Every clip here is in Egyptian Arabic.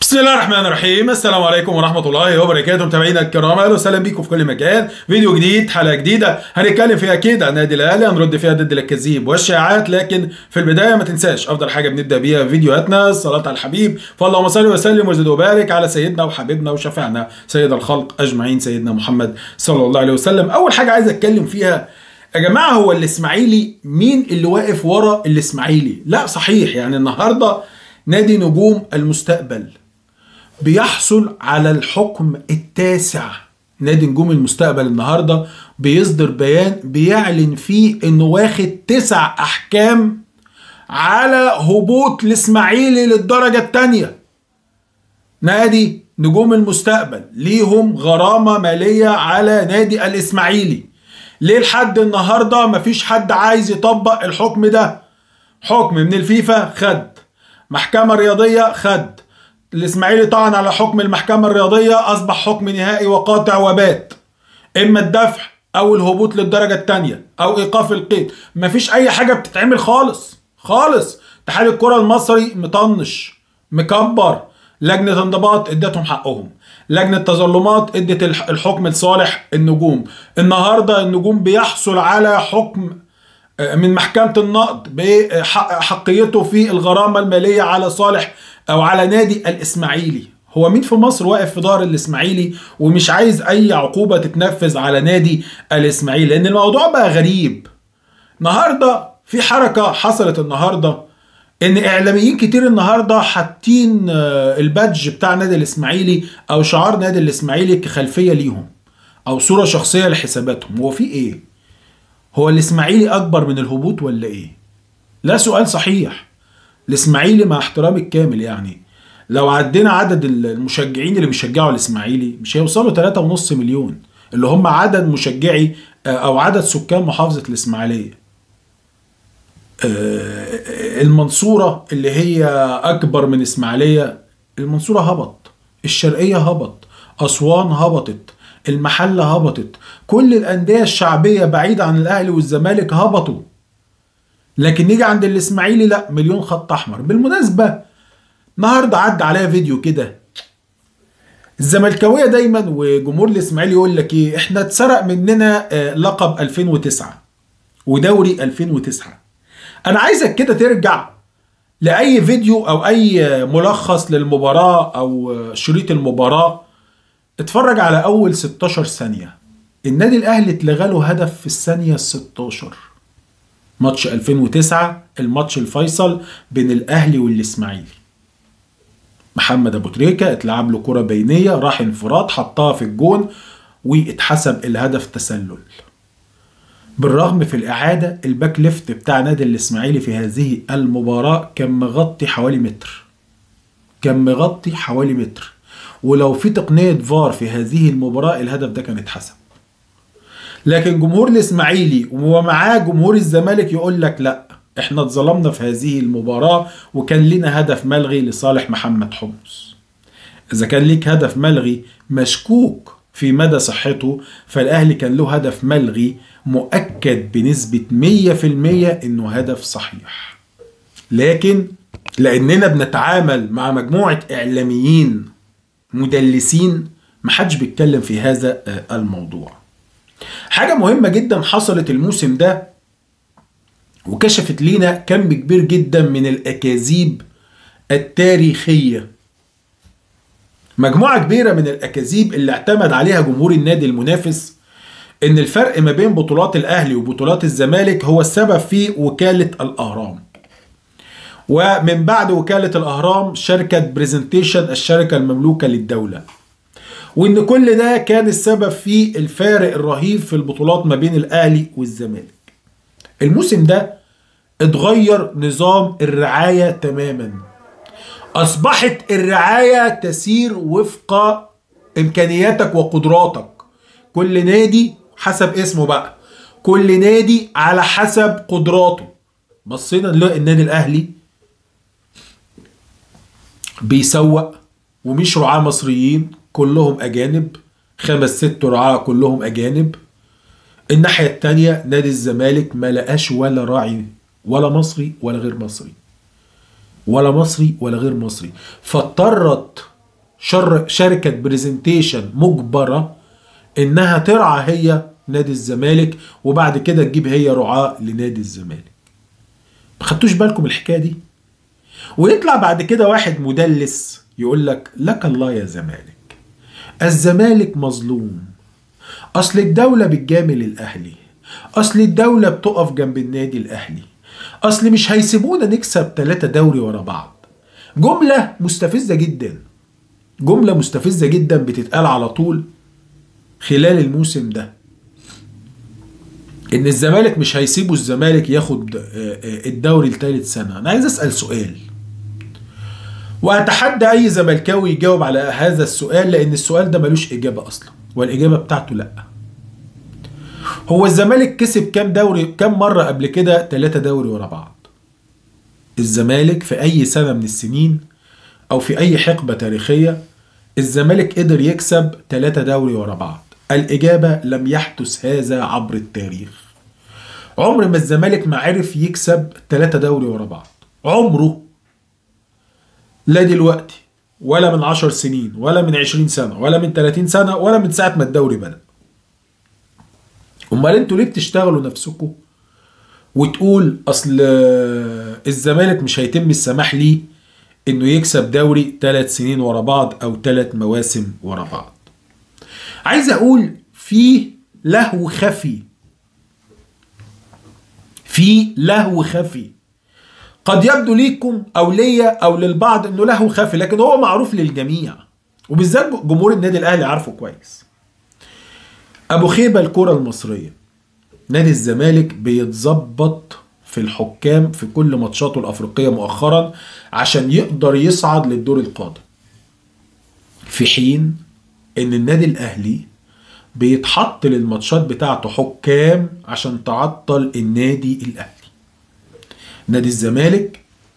بسم الله الرحمن الرحيم السلام عليكم ورحمة الله وبركاته متابعينا الكرام اهلا وسهلا بيكم في كل مكان فيديو جديد حلقة جديدة هنتكلم فيها اكيد عن النادي الاهلي هنرد فيها ضد الكذيب والشائعات لكن في البداية ما تنساش افضل حاجة بنبدأ بيها فيديوهاتنا الصلاة على الحبيب فاللهم صل وسلم وزد وبارك على سيدنا وحبيبنا وشفيعنا سيد الخلق اجمعين سيدنا محمد صلى الله عليه وسلم اول حاجة عايز اتكلم فيها يا جماعة هو الاسماعيلي مين اللي واقف ورا الاسماعيلي لا صحيح يعني النهاردة نادي نجوم المستقبل بيحصل على الحكم التاسع نادي نجوم المستقبل النهارده بيصدر بيان بيعلن فيه انه واخد تسع احكام على هبوط الاسماعيلي للدرجه الثانيه نادي نجوم المستقبل ليهم غرامه ماليه على نادي الاسماعيلي ليه لحد النهارده مفيش حد عايز يطبق الحكم ده حكم من الفيفا خد محكمه رياضيه خد الاسماعيلي طعن على حكم المحكمة الرياضية أصبح حكم نهائي وقاطع وبات إما الدفع أو الهبوط للدرجة الثانية أو إيقاف القيد مفيش أي حاجة بتتعمل خالص خالص اتحاد الكرة المصري مطنش مكبر لجنة انضباط ادتهم حقهم لجنة تظلمات ادت الحكم لصالح النجوم النهاردة النجوم بيحصل على حكم من محكمة النقد بحقيته في الغرامة المالية على صالح او على نادي الاسماعيلي هو مين في مصر واقف في دار الاسماعيلي ومش عايز اي عقوبه تتنفذ على نادي الاسماعيلي لان الموضوع بقى غريب النهارده في حركه حصلت النهارده ان اعلاميين كتير النهارده حاطين البادج بتاع نادي الاسماعيلي او شعار نادي الاسماعيلي كخلفيه ليهم او صوره شخصيه لحساباتهم هو في ايه هو الاسماعيلي اكبر من الهبوط ولا ايه لا سؤال صحيح الاسماعيلي مع احترامي الكامل يعني لو عدينا عدد المشجعين اللي بيشجعوا الاسماعيلي مش هيوصلوا 3.5 مليون اللي هم عدد مشجعي او عدد سكان محافظه الاسماعيليه المنصوره اللي هي اكبر من اسماعيليه المنصوره هبط الشرقيه هبط اسوان هبطت المحله هبطت كل الانديه الشعبيه بعيد عن الاهلي والزمالك هبطوا لكن نيجي عند الاسماعيلي لا مليون خط احمر بالمناسبه النهارده عدى عليا فيديو كده الزملكاويه دايما وجمهور الاسماعيلي يقول لك ايه احنا اتسرق مننا لقب 2009 ودوري 2009 انا عايزك كده ترجع لاي فيديو او اي ملخص للمباراه او شريط المباراه اتفرج على اول 16 ثانيه النادي الاهلي اتلغى له هدف في الثانيه ال 16 ماتش 2009 الماتش الفيصل بين الاهلي والاسماعيلي محمد ابو تريكه اتلعب له كره بينيه راح انفراد حطها في الجون واتحسب الهدف تسلل بالرغم في الاعاده الباك ليفت بتاع نادي الاسماعيلي في هذه المباراه كان مغطي حوالي متر كان مغطي حوالي متر ولو في تقنيه فار في هذه المباراه الهدف ده كان اتحسب لكن جمهور الاسماعيلي ومعاه جمهور الزمالك يقول لك لا احنا اتظلمنا في هذه المباراة وكان لنا هدف ملغي لصالح محمد حمص اذا كان ليك هدف ملغي مشكوك في مدى صحته فالاهلي كان له هدف ملغي مؤكد بنسبة 100% انه هدف صحيح لكن لاننا بنتعامل مع مجموعة اعلاميين مدلسين محدش بيتكلم في هذا الموضوع حاجة مهمة جدا حصلت الموسم ده وكشفت لينا كم كبير جدا من الأكاذيب التاريخية مجموعة كبيرة من الأكاذيب اللي اعتمد عليها جمهور النادي المنافس إن الفرق ما بين بطولات الأهلي وبطولات الزمالك هو السبب في وكالة الأهرام ومن بعد وكالة الأهرام شركة بريزنتيشن الشركة المملوكة للدولة وان كل ده كان السبب في الفارق الرهيب في البطولات ما بين الاهلي والزمالك الموسم ده اتغير نظام الرعاية تماما اصبحت الرعاية تسير وفق امكانياتك وقدراتك كل نادي حسب اسمه بقى كل نادي على حسب قدراته بصينا نلاقي النادي الاهلي بيسوق ومش رعاة مصريين كلهم أجانب خمس ست رعاة كلهم أجانب الناحية التانية نادي الزمالك ما لقاش ولا راعي ولا مصري ولا غير مصري ولا مصري ولا غير مصري فاضطرت شر شركة برزنتيشن مجبرة انها ترعى هي نادي الزمالك وبعد كده تجيب هي رعاة لنادي الزمالك ما خدتوش بالكم الحكاية دي ويطلع بعد كده واحد مدلس يقول لك لك الله يا زمالك الزمالك مظلوم اصل الدولة بتجامل الاهلي اصل الدولة بتقف جنب النادي الاهلي اصل مش هيسيبونا نكسب ثلاثة دوري ورا بعض جملة مستفزة جدا جملة مستفزة جدا بتتقال على طول خلال الموسم ده ان الزمالك مش هيسيبوا الزمالك ياخد الدوري لثالث سنة انا عايز اسأل سؤال واتحدى اي زملكاوي يجاوب على هذا السؤال لان السؤال ده ملوش اجابة اصلا والاجابة بتاعته لا هو الزمالك كسب كام دوري كام مرة قبل كده ثلاثة دوري ورا بعض الزمالك في اي سنة من السنين او في اي حقبة تاريخية الزمالك قدر يكسب ثلاثة دوري ورا بعض الإجابة لم يحدث هذا عبر التاريخ عمر ما الزمالك ما عرف يكسب ثلاثة دوري ورا بعض عمره لا دلوقتي ولا من عشر سنين ولا من عشرين سنة ولا من تلاتين سنة ولا من ساعة ما الدوري بدأ أمال انتوا ليه بتشتغلوا نفسكم وتقول أصل الزمالك مش هيتم السماح ليه إنه يكسب دوري ثلاث سنين ورا بعض أو ثلاث مواسم ورا بعض عايز اقول في لهو خفي في لهو خفي قد يبدو ليكم او ليا او للبعض انه لهو خفي لكن هو معروف للجميع وبالذات جمهور النادي الاهلي عارفه كويس ابو خيبه الكره المصريه نادي الزمالك بيتظبط في الحكام في كل ماتشاته الافريقيه مؤخرا عشان يقدر يصعد للدور القادم في حين ان النادي الاهلي بيتحط للماتشات بتاعته حكام عشان تعطل النادي الاهلي نادي الزمالك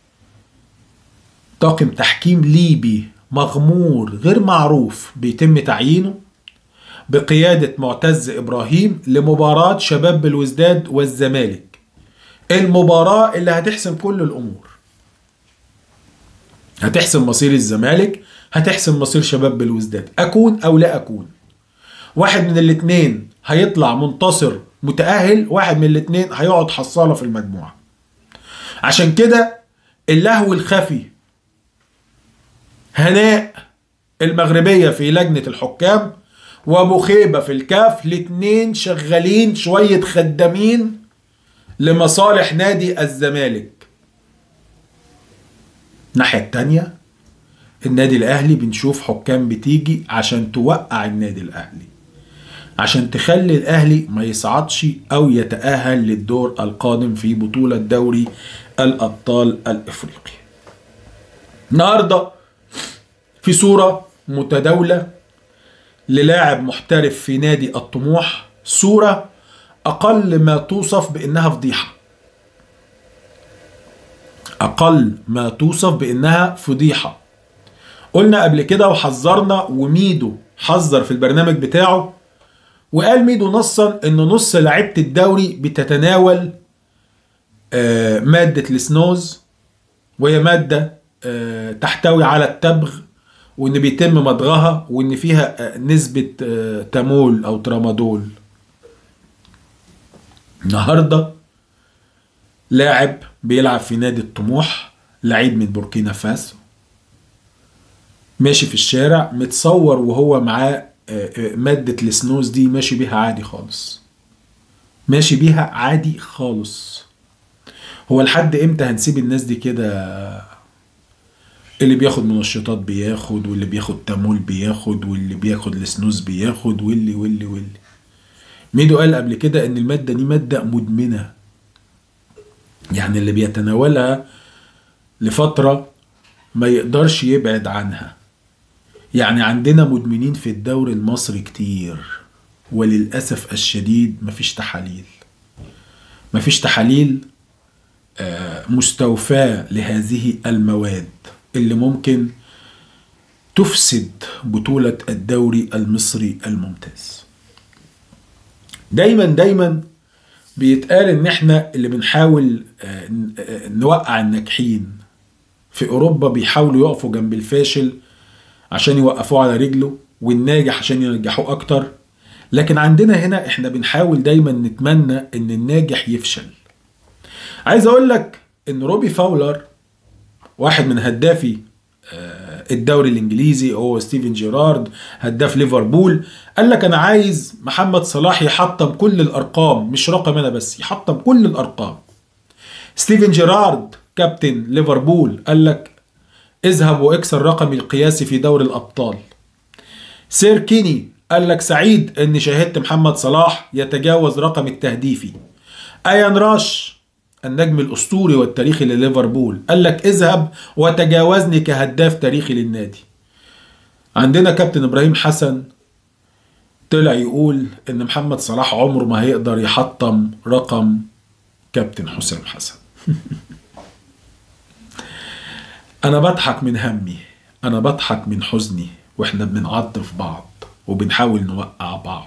طاقم تحكيم ليبي مغمور غير معروف بيتم تعيينه بقيادة معتز إبراهيم لمباراة شباب بالوزداد والزمالك المباراة اللي هتحسم كل الأمور هتحسم مصير الزمالك هتحسم مصير شباب بالوزداد اكون او لا اكون واحد من الاثنين هيطلع منتصر متأهل واحد من الاثنين هيقعد حصالة في المجموعة عشان كده اللهو الخفي هناء المغربية في لجنة الحكام وابو خيبة في الكاف الاتنين شغالين شوية خدامين لمصالح نادي الزمالك الناحية التانية النادي الاهلي بنشوف حكام بتيجي عشان توقع النادي الاهلي عشان تخلي الاهلي ما يصعدش او يتاهل للدور القادم في بطوله دوري الابطال الافريقي النهارده في صوره متداوله للاعب محترف في نادي الطموح صوره اقل ما توصف بانها فضيحه اقل ما توصف بانها فضيحه قلنا قبل كده وحذرنا وميدو حذر في البرنامج بتاعه وقال ميدو نصا ان نص لعيبه الدوري بتتناول ماده السنوز وهي ماده تحتوي على التبغ وان بيتم مضغها وان فيها نسبه تامول او ترامادول النهارده لاعب بيلعب في نادي الطموح لعيب من بوركينا فاسو ماشي في الشارع متصور وهو معاه مادة السنوز دي ماشي بيها عادي خالص ماشي بيها عادي خالص هو لحد امتى هنسيب الناس دي كده اللي بياخد منشطات بياخد واللي بياخد تامول بياخد واللي بياخد السنوز بياخد واللي واللي واللي ميدو قال قبل كده ان المادة دي مادة مدمنة يعني اللي بيتناولها لفترة ما يقدرش يبعد عنها يعني عندنا مدمنين في الدوري المصري كتير وللأسف الشديد مفيش تحاليل مفيش تحاليل مستوفاة لهذه المواد اللي ممكن تفسد بطولة الدوري المصري الممتاز دايما دايما بيتقال ان احنا اللي بنحاول نوقع الناجحين في اوروبا بيحاولوا يقفوا جنب الفاشل عشان يوقفوه على رجله والناجح عشان ينجحوه اكتر لكن عندنا هنا احنا بنحاول دايما نتمنى ان الناجح يفشل عايز اقول لك ان روبي فاولر واحد من هدافي آه، الدوري الانجليزي هو ستيفن جيرارد هداف ليفربول قال لك انا عايز محمد صلاح يحطم كل الارقام مش رقم انا بس يحطم كل الارقام ستيفن جيرارد كابتن ليفربول قال لك اذهب واكسر رقمي القياسي في دوري الابطال سير كيني قال لك سعيد اني شاهدت محمد صلاح يتجاوز رقم التهديفي ايان راش النجم الاسطوري والتاريخي لليفربول قال لك اذهب وتجاوزني كهداف تاريخي للنادي عندنا كابتن ابراهيم حسن طلع يقول ان محمد صلاح عمره ما هيقدر يحطم رقم كابتن حسام حسن انا بضحك من همي انا بضحك من حزني واحنا بنعاطف بعض وبنحاول نوقع بعض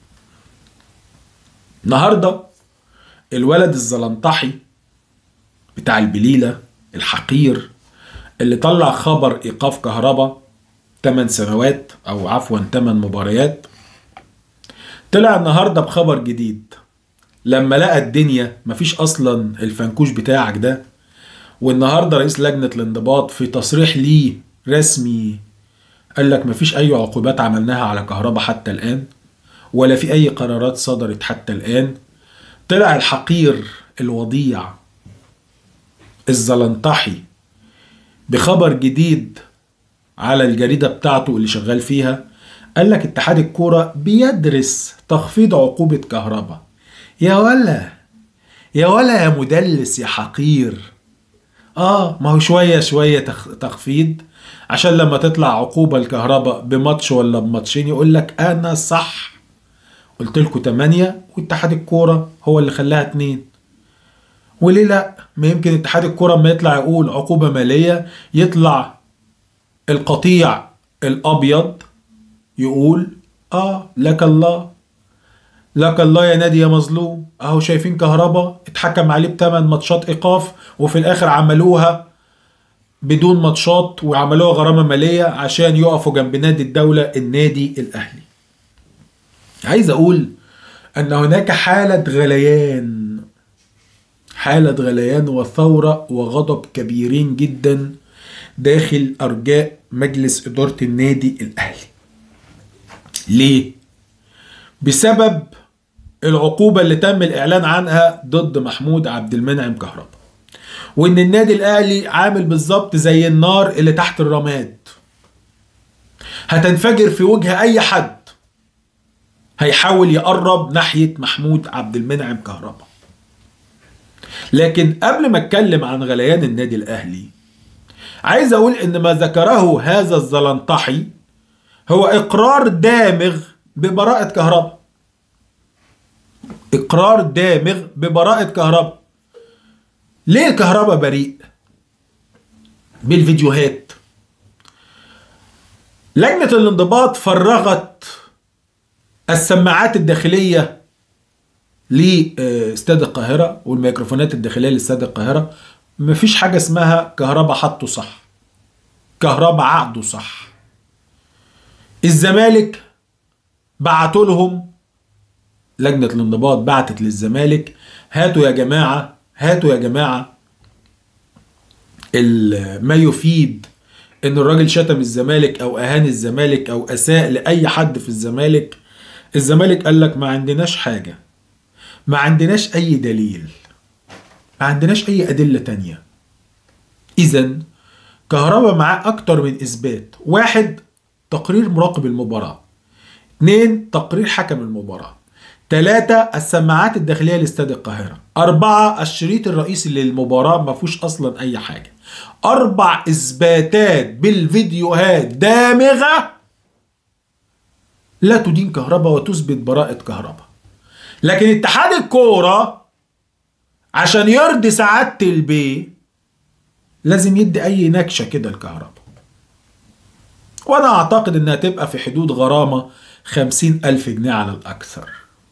النهارده الولد الزلنطحي بتاع البليله الحقير اللي طلع خبر ايقاف كهرباء 8 سنوات او عفوا 8 مباريات طلع النهارده بخبر جديد لما لقى الدنيا مفيش اصلا الفنكوش بتاعك ده والنهارده رئيس لجنه الانضباط في تصريح ليه رسمي قال لك مفيش اي عقوبات عملناها على كهرباء حتى الان ولا في اي قرارات صدرت حتى الان طلع الحقير الوضيع الزلنطحي بخبر جديد على الجريده بتاعته اللي شغال فيها قال لك اتحاد الكوره بيدرس تخفيض عقوبه كهرباء يا ولا يا ولا يا مدلس يا حقير اه ما هو شويه شويه تخ- تخفيض عشان لما تطلع عقوبه الكهرباء بماتش ولا بماتشين يقول لك انا صح قلت لكم 8 واتحاد الكوره هو اللي خلاها 2 وليه لا ما يمكن اتحاد الكوره اما يطلع يقول عقوبه ماليه يطلع القطيع الابيض يقول اه لك الله لك الله يا نادي يا مظلوم اهو شايفين كهربا اتحكم عليه بثمان ماتشات ايقاف وفي الاخر عملوها بدون ماتشات وعملوها غرامه ماليه عشان يقفوا جنب نادي الدوله النادي الاهلي عايز اقول ان هناك حاله غليان حاله غليان وثوره وغضب كبيرين جدا داخل ارجاء مجلس اداره النادي الاهلي ليه بسبب العقوبة اللي تم الإعلان عنها ضد محمود عبد المنعم كهربا وإن النادي الأهلي عامل بالظبط زي النار اللي تحت الرماد هتنفجر في وجه أي حد هيحاول يقرب ناحية محمود عبد المنعم كهربا لكن قبل ما اتكلم عن غليان النادي الأهلي عايز أقول إن ما ذكره هذا الزلنطحي هو إقرار دامغ ببراءة كهرباء إقرار دامغ ببراءة كهرباء ليه الكهرباء بريء بالفيديوهات لجنة الانضباط فرغت السماعات الداخلية لاستاد القاهرة والميكروفونات الداخلية لاستاد القاهرة مفيش حاجة اسمها كهرباء حطه صح كهرباء عقده صح الزمالك بعتوا لهم لجنة الانضباط بعتت للزمالك هاتوا يا جماعة هاتوا يا جماعة ال- ما يفيد ان الراجل شتم الزمالك او اهان الزمالك او اساء لاي حد في الزمالك الزمالك قال لك ما عندناش حاجة ما عندناش اي دليل ما عندناش اي ادلة تانية اذا كهربا معاه اكتر من اثبات واحد تقرير مراقب المباراة اثنين تقرير حكم المباراة ثلاثة السماعات الداخلية لاستاد القاهرة أربعة الشريط الرئيسي للمباراة ما فيهوش أصلا أي حاجة أربع إثباتات بالفيديوهات دامغة لا تدين كهرباء وتثبت براءة كهرباء لكن اتحاد الكورة عشان يرضي سعادة البي لازم يدي أي نكشة كده الكهرباء وأنا أعتقد إنها تبقى في حدود غرامة خمسين ألف جنيه على الأكثر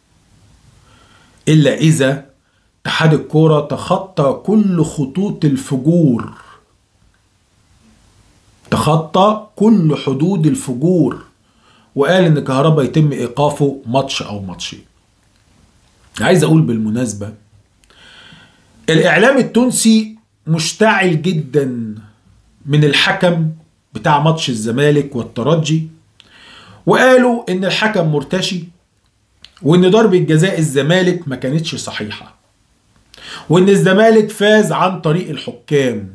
إلا إذا اتحاد الكورة تخطى كل خطوط الفجور تخطى تخطى كل حدود الفجور وقال ان كهربا يتم ايقافه ماتش او ماتشين عايز اقول بالمناسبه الاعلام التونسي مشتعل جدا من الحكم بتاع ماتش الزمالك والترجي وقالوا ان الحكم مرتشي وان ضربة جزاء الزمالك ما كانتش صحيحة وان الزمالك فاز عن طريق الحكام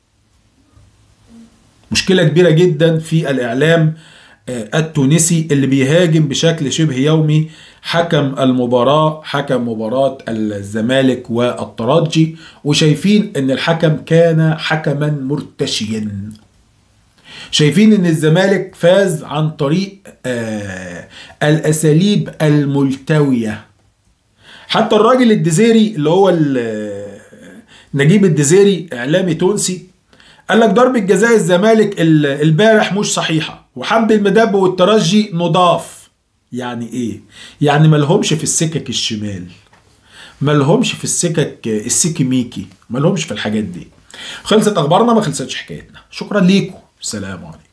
مشكلة كبيرة جدا في الاعلام التونسي اللي بيهاجم بشكل شبه يومي حكم المباراة حكم مباراة الزمالك والترجي وشايفين ان الحكم كان حكما مرتشيا شايفين ان الزمالك فاز عن طريق آه الاساليب الملتوية حتى الراجل الدزيري اللي هو نجيب الدزيري اعلامي تونسي قال لك ضربة جزاء الزمالك البارح مش صحيحة وحمد المدب والترجي نضاف يعني ايه يعني ملهمش في السكك الشمال ملهمش في السكك السيكي ميكي ملهمش في الحاجات دي خلصت اخبارنا ما خلصتش حكايتنا شكرا ليكم سلام عليكم